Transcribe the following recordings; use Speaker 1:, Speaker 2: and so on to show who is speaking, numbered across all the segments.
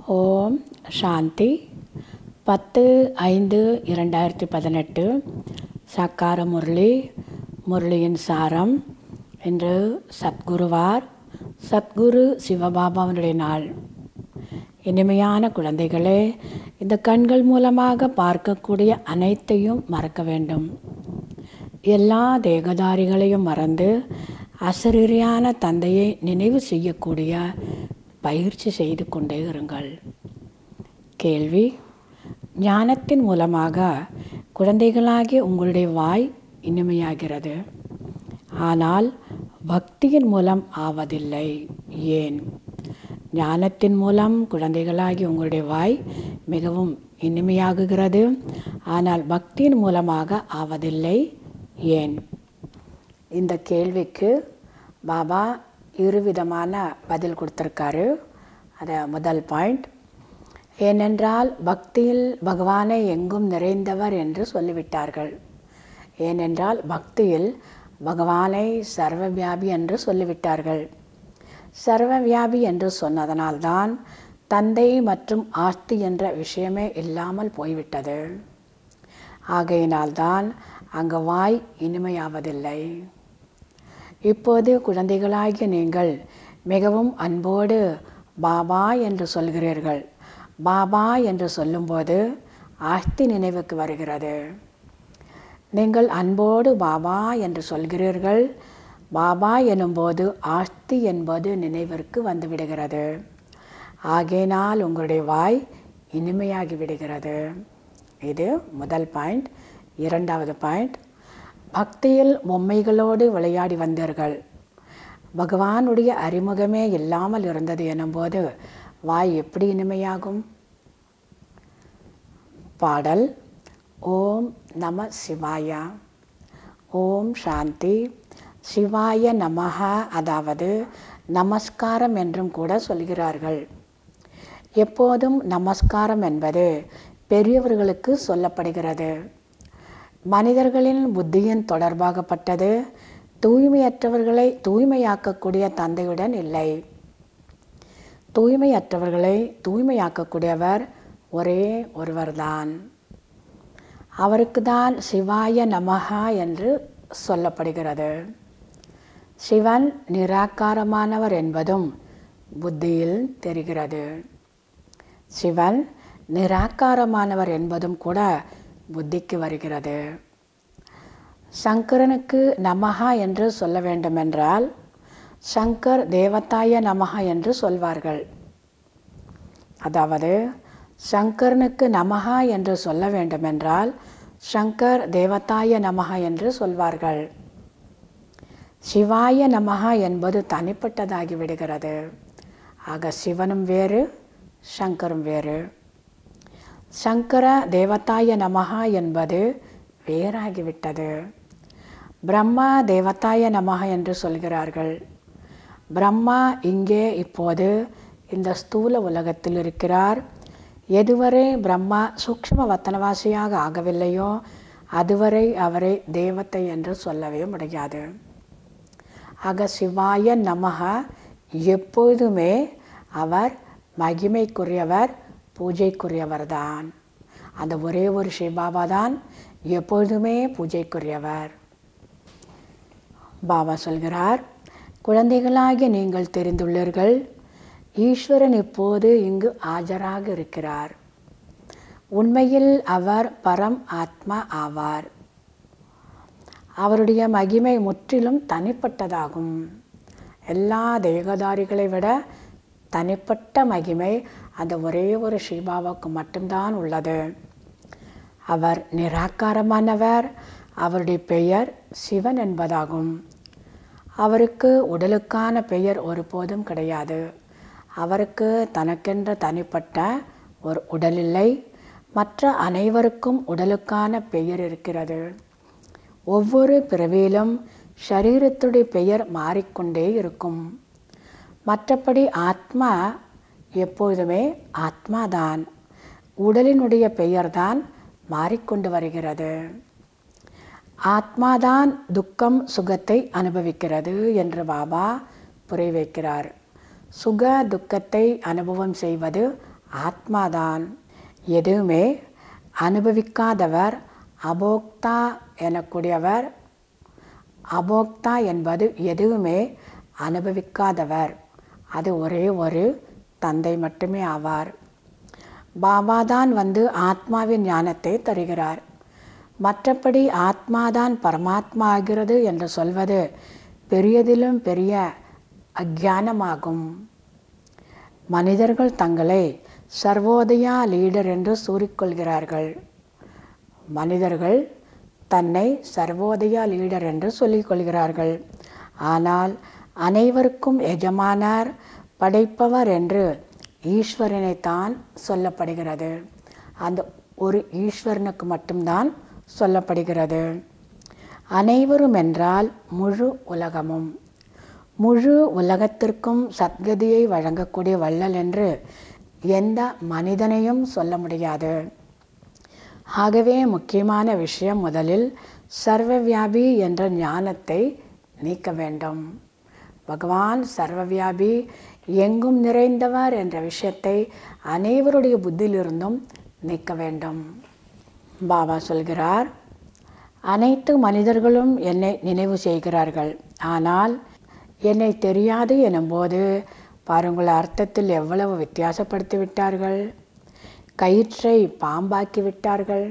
Speaker 1: ஓம் சாந்தி பத்து ஐந்து இரண்டாயிரத்தி பதினெட்டு சக்கார முரளி முரளியின் சாரம் இன்று சத்குருவார் சத்குரு சிவபாபாவனுடைய நாள் இனிமையான குழந்தைகளே இந்த கண்கள் மூலமாக பார்க்கக்கூடிய அனைத்தையும் மறக்க வேண்டும் எல்லா தேகதாரிகளையும் மறந்து அசரீரியான தந்தையை நினைவு செய்யக்கூடிய பயிற்சி செய்து கொண்டே இருங்கள் கேள்வி ஞானத்தின் மூலமாக குழந்தைகளாகிய உங்களுடைய வாய் இனிமையாகிறது ஆனால் பக்தியின் மூலம் ஆவதில்லை ஏன் ஞானத்தின் மூலம் குழந்தைகளாகி உங்களுடைய வாய் மிகவும் இனிமையாகுகிறது ஆனால் பக்தியின் மூலமாக ஆவதில்லை ஏன் இந்த கேள்விக்கு பாபா இருவிதமான பதில் கொடுத்துருக்காரு அதை முதல் பாயிண்ட் ஏனென்றால் பக்தியில் பகவானை எங்கும் நிறைந்தவர் என்று சொல்லிவிட்டார்கள் ஏனென்றால் பக்தியில் பகவானை சர்வவியாபி என்று சொல்லிவிட்டார்கள் சர்வவியாபி என்று சொன்னதனால்தான் தந்தை மற்றும் ஆஸ்தி என்ற விஷயமே இல்லாமல் போய்விட்டது ஆகையினால்தான் அங்கு வாய் இனிமையாவதில்லை இப்போது குழந்தைகளாகிய நீங்கள் மிகவும் அன்போடு பாபா என்று சொல்கிறீர்கள் பாபா என்று சொல்லும்போது ஆஸ்தி நினைவுக்கு வருகிறது நீங்கள் அன்போடு பாபா என்று சொல்கிறீர்கள் பாபா எனும்போது ஆஸ்தி என்பது நினைவிற்கு வந்துவிடுகிறது ஆகையினால் உங்களுடைய வாய் இனிமையாகி விடுகிறது இது முதல் பாயிண்ட் இரண்டாவது பாயிண்ட் பக்தியில் பொம்மைகளோடு விளையாடி வந்தீர்கள் பகவானுடைய அறிமுகமே இல்லாமல் இருந்தது எனும்போது வாய் எப்படி இனிமையாகும் பாடல் ஓம் நம சிவாயா ஓம் சாந்தி சிவாய நமக அதாவது நமஸ்காரம் என்றும் கூட சொல்கிறார்கள் எப்போதும் நமஸ்காரம் என்பது பெரியவர்களுக்கு சொல்லப்படுகிறது மனிதர்களின் புத்தியின் தொடர்பாகப்பட்டது தூய்மையற்றவர்களை தூய்மையாக்கக்கூடிய தந்தையுடன் இல்லை தூய்மையற்றவர்களை தூய்மையாக்கக்கூடியவர் ஒரே ஒருவர்தான் அவருக்கு தான் சிவாய நமகா என்று சொல்லப்படுகிறது சிவன் நிராகாரமானவர் என்பதும் புத்தியில் தெரிகிறது சிவன் நிராகாரமானவர் என்பதும் கூட புத்திக்கு வருகிறது சங்கரனுக்கு நமகா என்று சொல்ல வேண்டுமென்றால் சங்கர் தேவதாய நமகா என்று சொல்வார்கள் அதாவது சங்கரனுக்கு நமகா என்று சொல்ல வேண்டுமென்றால் சங்கர் தேவதாய நமகா என்று சொல்வார்கள் சிவாய நமகா என்பது தனிப்பட்டதாகி விடுகிறது ஆக சிவனும் வேறு சங்கரும் வேறு சங்கர தேவதாய நமகா என்பது வேறாகிவிட்டது பிரம்மா தேவதாய நமகா என்று சொல்கிறார்கள் பிரம்மா இங்கே இப்போது இந்த ஸ்தூல உலகத்தில் இருக்கிறார் எதுவரை பிரம்மா சூக்ஷ்ம வத்தனவாசியாக ஆகவில்லையோ அதுவரை அவரை தேவத்தை என்று சொல்லவே முடியாது ஆக சிவாய நமக எப்பொழுதுமே அவர் மகிமைக்குரியவர் பூஜைக்குரியவர் தான் அந்த ஒரே ஒரு சிவபாபா தான் எப்பொழுதுமே பூஜைக்குரியவர் பாபா சொல்கிறார் குழந்தைகளாகிய நீங்கள் தெரிந்துள்ளீர்கள் ஈஸ்வரன் இப்போது இங்கு ஆஜராக இருக்கிறார் உண்மையில் அவர் பரம் ஆத்மா ஆவார் அவருடைய மகிமை முற்றிலும் தனிப்பட்டதாகும் எல்லா தேகதாரிகளை விட தனிப்பட்ட மகிமை அந்த ஒரே ஒரு ஸ்ரீபாபாவுக்கு மட்டும்தான் உள்ளது அவர் நிராகாரமானவர் அவருடைய பெயர் சிவன் என்பதாகும் அவருக்கு உடலுக்கான பெயர் ஒருபோதும் கிடையாது அவருக்கு தனக்கென்ற தனிப்பட்ட ஒரு உடல் இல்லை மற்ற அனைவருக்கும் உடலுக்கான பெயர் இருக்கிறது ஒவ்வொரு பிறவியிலும் சரீரத்துடைய பெயர் மாறிக்கொண்டே இருக்கும் மற்றபடி ஆத்மா எப்பொழுதுமே ஆத்மாதான் உடலினுடைய பெயர்தான் மாறிக்கொண்டு வருகிறது ஆத்மாதான் துக்கம் சுகத்தை அனுபவிக்கிறது என்று பாபா புரிய வைக்கிறார் சுக துக்கத்தை அனுபவம் செய்வது ஆத்மாதான் எதுவுமே அனுபவிக்காதவர் அபோக்தா எனக்கூடியவர் அபோக்தா என்பது எதுவுமே அனுபவிக்காதவர் அது ஒரே ஒரு தந்தை மட்டுமே ஆவார் பாபா தான் வந்து ஆத்மாவின் ஞானத்தை தருகிறார் மற்றபடி ஆத்மாதான் பரமாத்மா ஆகிறது என்று சொல்வது பெரியதிலும் பெரிய அஜானமாகும் மனிதர்கள் தங்களை சர்வோதயா லீடர் என்று கூறிக்கொள்கிறார்கள் மனிதர்கள் தன்னை சர்வோதயா லீடர் என்று சொல்லிக் கொள்கிறார்கள் ஆனால் அனைவருக்கும் எஜமானார் படைப்பவர் என்று ஈஸ்வரனைத்தான் சொல்லப்படுகிறது அந்த ஒரு ஈஸ்வரனுக்கு மட்டும்தான் சொல்லப்படுகிறது அனைவரும் என்றால் முழு உலகமும் முழு உலகத்திற்கும் சத்கதியை வழங்கக்கூடிய வள்ளல் என்று எந்த மனிதனையும் சொல்ல முடியாது ஆகவே முக்கியமான விஷயம் முதலில் சர்வவியாபி என்ற ஞானத்தை நீக்க வேண்டும் பகவான் சர்வவியாபி எங்கும் நிறைந்தவர் என்ற விஷயத்தை அனைவருடைய புத்தியிலிருந்தும் நீக்க வேண்டும் பாபா சொல்கிறார் அனைத்து மனிதர்களும் என்னை நினைவு செய்கிறார்கள் ஆனால் என்னை தெரியாது எனும்போது பாருங்கள் அர்த்தத்தில் எவ்வளவு வித்தியாசப்படுத்தி விட்டார்கள் கயிற்றை பாம்பாக்கி விட்டார்கள்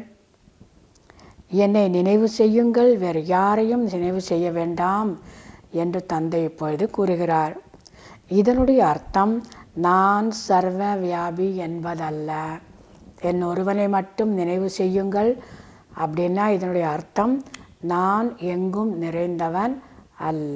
Speaker 1: என்னை நினைவு செய்யுங்கள் வேறு யாரையும் நினைவு செய்ய வேண்டாம் என்று தந்தை இப்பொழுது கூறுகிறார் இதனுடைய அர்த்தம் நான் சர்வ வியாபி என்பதல்ல என் ஒருவனை மட்டும் நினைவு செய்யுங்கள் அப்படின்னா இதனுடைய அர்த்தம் நான் எங்கும் நிறைந்தவன் அல்ல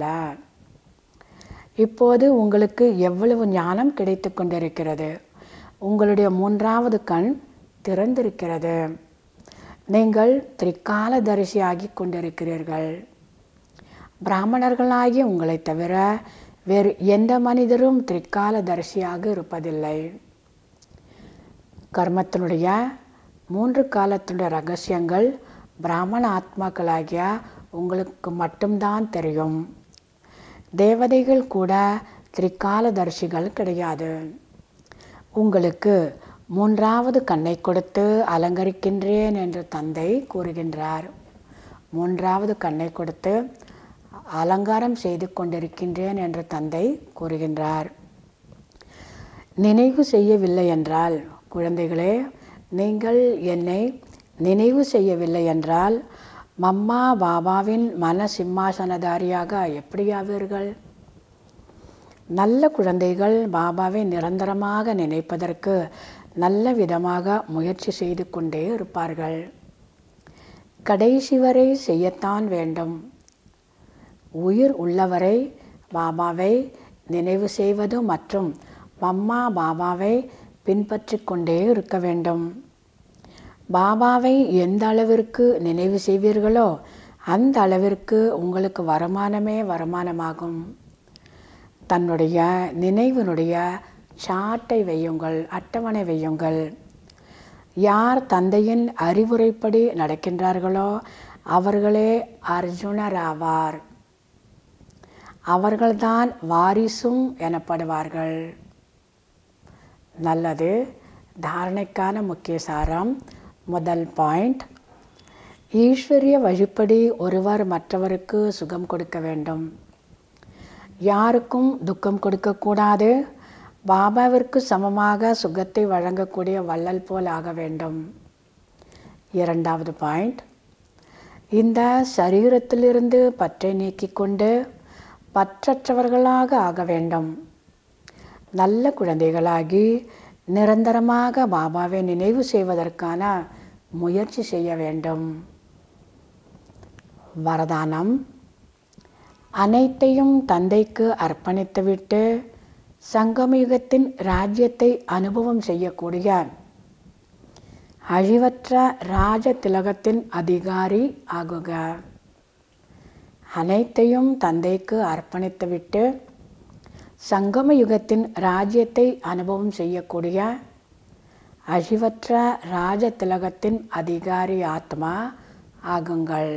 Speaker 1: இப்போது உங்களுக்கு எவ்வளவு ஞானம் கிடைத்து கொண்டிருக்கிறது உங்களுடைய மூன்றாவது கண் திறந்திருக்கிறது நீங்கள் திரிகாலதரிசியாகி கொண்டிருக்கிறீர்கள் பிராமணர்களாகிய உங்களை தவிர வேறு எந்த மனிதரும் திரிகாலதரிசியாக இருப்பதில்லை கர்மத்தினுடைய மூன்று காலத்தினுடைய ரகசியங்கள் பிராமண ஆத்மாக்களாகிய உங்களுக்கு மட்டும்தான் தெரியும் தேவதைகள் கூட திரிகாலதர்சிகள் கிடையாது உங்களுக்கு மூன்றாவது கண்ணை கொடுத்து அலங்கரிக்கின்றேன் என்று தந்தை கூறுகின்றார் மூன்றாவது கண்ணை கொடுத்து அலங்காரம் செய்து கொண்டிருக்கின்றேன் என்று தந்தை கூறுகின்றார் நினைவு செய்யவில்லை என்றால் குழந்தைகளே நீங்கள் என்னை நினைவு செய்யவில்லை என்றால் மம்மா பாபாவின் மன சிம்மாசனதாரியாக எப்படியாவீர்கள் நல்ல குழந்தைகள் பாபாவை நிரந்தரமாக நினைப்பதற்கு நல்ல விதமாக முயற்சி செய்து கொண்டே இருப்பார்கள் கடைசி வரை செய்யத்தான் வேண்டும் உயிர் உள்ளவரை பாபாவை நினைவு செய்வது மற்றும் மம்மா பாபாவை பின்பற்றி கொண்டே இருக்க வேண்டும் பாபாவை எந்த அளவிற்கு நினைவு செய்வீர்களோ அந்த அளவிற்கு உங்களுக்கு வருமானமே வருமானமாகும் தன்னுடைய நினைவினுடைய சாட்டை வையுங்கள் அட்டவணை வையுங்கள் யார் தந்தையின் அறிவுரைப்படி நடக்கின்றார்களோ அவர்களே அர்ஜுனர் ஆவார் அவர்கள்தான் வாரிசும் எனப்படுவார்கள் நல்லது தாரணைக்கான முக்கிய சாரம் முதல் பாயிண்ட் ஈஸ்வரிய வழிப்படி ஒருவர் மற்றவருக்கு சுகம் கொடுக்க வேண்டும் யாருக்கும் துக்கம் கொடுக்கக்கூடாது பாபாவிற்கு சமமாக சுகத்தை வழங்கக்கூடிய வள்ளல் போல் ஆக வேண்டும் இரண்டாவது பாயிண்ட் இந்த சரீரத்திலிருந்து பற்றை நீக்கிக் கொண்டு பற்றற்றவர்களாக ஆக வேண்டும் நல்ல குழந்தைகளாகி நிரந்தரமாக பாபாவை நினைவு செய்வதற்கான முயற்சி செய்ய வேண்டும் வரதானம் அனைத்தையும் தந்தைக்கு அர்ப்பணித்துவிட்டு சங்கமயுகத்தின் ராஜ்யத்தை அனுபவம் செய்யக்கூடிய அழிவற்ற ராஜ திலகத்தின் அதிகாரி ஆகுக அனைத்தையும் தந்தைக்கு அர்ப்பணித்துவிட்டு சங்கம யுகத்தின் ராஜ்யத்தை அனுபவம் செய்யக்கூடிய அழிவற்ற ராஜ திலகத்தின் அதிகாரி ஆத்மா ஆகுங்கள்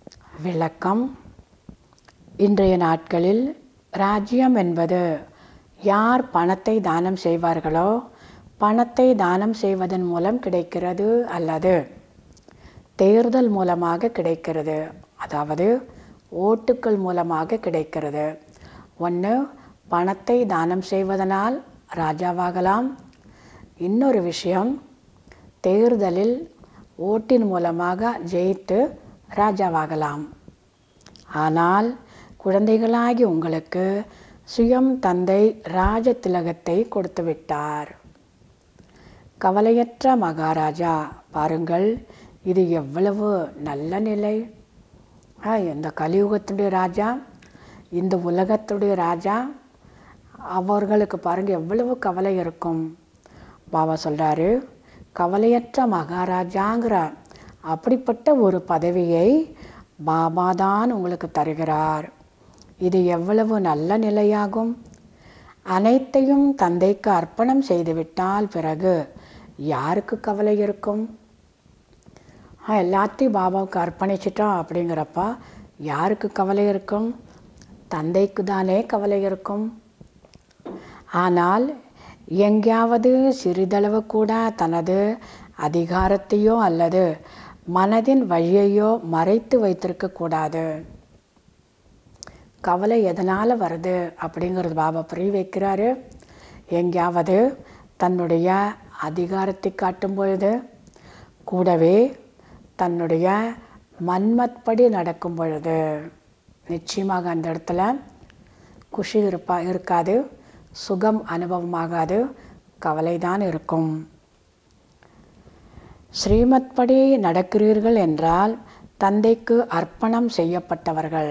Speaker 1: விளக்கம் இன்றைய நாட்களில் ராஜ்யம் என்பது யார் பணத்தை தானம் செய்வார்களோ பணத்தை தானம் செய்வதன் மூலம் கிடைக்கிறது அல்லது தேர்தல் மூலமாக கிடைக்கிறது அதாவது ஓட்டுக்கள் மூலமாக கிடைக்கிறது ஒன்று பணத்தை தானம் செய்வதனால் ராஜாவாகலாம் இன்னொரு விஷயம் தேர்தலில் ஓட்டின் மூலமாக ஜெயித்து ராஜாவாகலாம் ஆனால் குழந்தைகளாகி உங்களுக்கு சுயம் தந்தை ராஜ திலகத்தை கொடுத்து விட்டார் கவலையற்ற மகாராஜா பாருங்கள் இது எவ்வளவு நல்ல நிலை ஆ, இந்த கலியுகத்துடைய ராஜா இந்த உலகத்துடைய ராஜா அவர்களுக்கு பாருங்க எவ்வளவு கவலை இருக்கும் பாபா சொல்றாரு கவலையற்ற மகாராஜாங்கிற அப்படிப்பட்ட ஒரு பதவியை பாபா தான் உங்களுக்கு தருகிறார் இது எவ்வளவு நல்ல நிலையாகும் அனைத்தையும் தந்தைக்கு அர்ப்பணம் செய்துவிட்டால் பிறகு யாருக்கு கவலை இருக்கும் ஆ, எல்லாத்தையும் பாபாவுக்கு அர்ப்பணிச்சிட்டோம் அப்படிங்கிறப்ப யாருக்கு கவலை இருக்கும் தந்தைக்கு தானே கவலை இருக்கும் ஆனால் எங்கேயாவது சிறிதளவு கூட தனது அதிகாரத்தையோ அல்லது மனதின் வழியையோ மறைத்து வைத்திருக்க கூடாது கவலை எதனால் வருது அப்படிங்கிறது பாபா புரிய வைக்கிறாரு எங்கேயாவது தன்னுடைய அதிகாரத்தை காட்டும் பொழுது கூடவே தன்னுடைய மன்மத்படி நடக்கும் பொழுது நிச்சயமாக அந்த இடத்துல குஷி இருப்பா இருக்காது சுகம் அனுபவமாகாது கவலை தான் இருக்கும் ஸ்ரீமத் படி நடக்கிறீர்கள் என்றால் தந்தைக்கு அர்ப்பணம் செய்யப்பட்டவர்கள்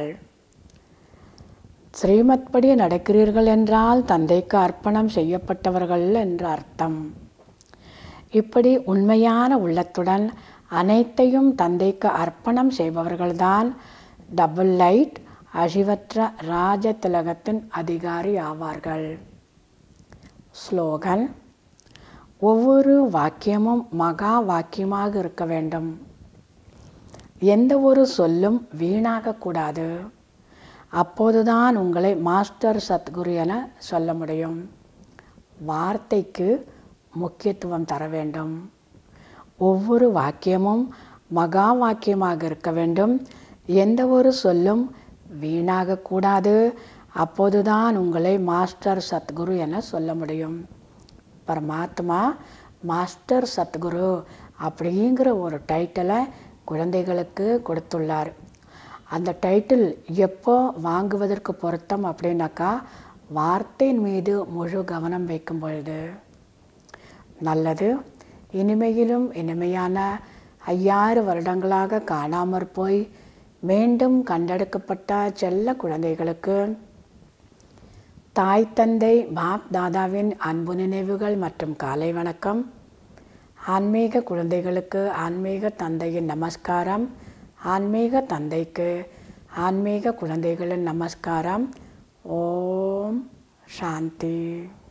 Speaker 1: ஸ்ரீமத் படி நடக்கிறீர்கள் என்றால் தந்தைக்கு அர்ப்பணம் செய்யப்பட்டவர்கள் என்று அர்த்தம் இப்படி உண்மையான உள்ளத்துடன் அனைத்தையும் தந்தைக்கு அர்ப்பணம் செய்பவர்கள்தான் டபுள் லைட் அழிவற்ற ராஜ திலகத்தின் அதிகாரி ஆவார்கள் ஸ்லோகன் ஒவ்வொரு வாக்கியமும் மகா வாக்கியமாக இருக்க வேண்டும் எந்த ஒரு சொல்லும் வீணாகக்கூடாது அப்போதுதான் உங்களை மாஸ்டர் சத்குரு என சொல்ல முடியும் வார்த்தைக்கு முக்கியத்துவம் தர வேண்டும் ஒவ்வொரு வாக்கியமும் மகா வாக்கியமாக இருக்க வேண்டும் எந்த ஒரு சொல்லும் வீணாகக்கூடாது அப்போதுதான் உங்களை மாஸ்டர் சத்குரு என சொல்ல முடியும் பரமாத்மா மாஸ்டர் சத்குரு அப்படிங்கிற ஒரு டைட்டிலை குழந்தைகளுக்கு கொடுத்துள்ளார் அந்த டைட்டில் எப்போ வாங்குவதற்கு பொருத்தம் அப்படின்னாக்கா வார்த்தையின் மீது முழு கவனம் வைக்கும் பொழுது நல்லது இனிமையிலும் இனிமையான ஐயாறு வருடங்களாக காணாமற் போய் மீண்டும் கண்டெடுக்கப்பட்ட செல்ல குழந்தைகளுக்கு தாய் தந்தை பாப் தாதாவின் அன்பு நினைவுகள் மற்றும் காலை வணக்கம் ஆன்மீக குழந்தைகளுக்கு ஆன்மீக தந்தையின் நமஸ்காரம் ஆன்மீக தந்தைக்கு ஆன்மீக குழந்தைகளின் நமஸ்காரம் ஓம் சாந்தி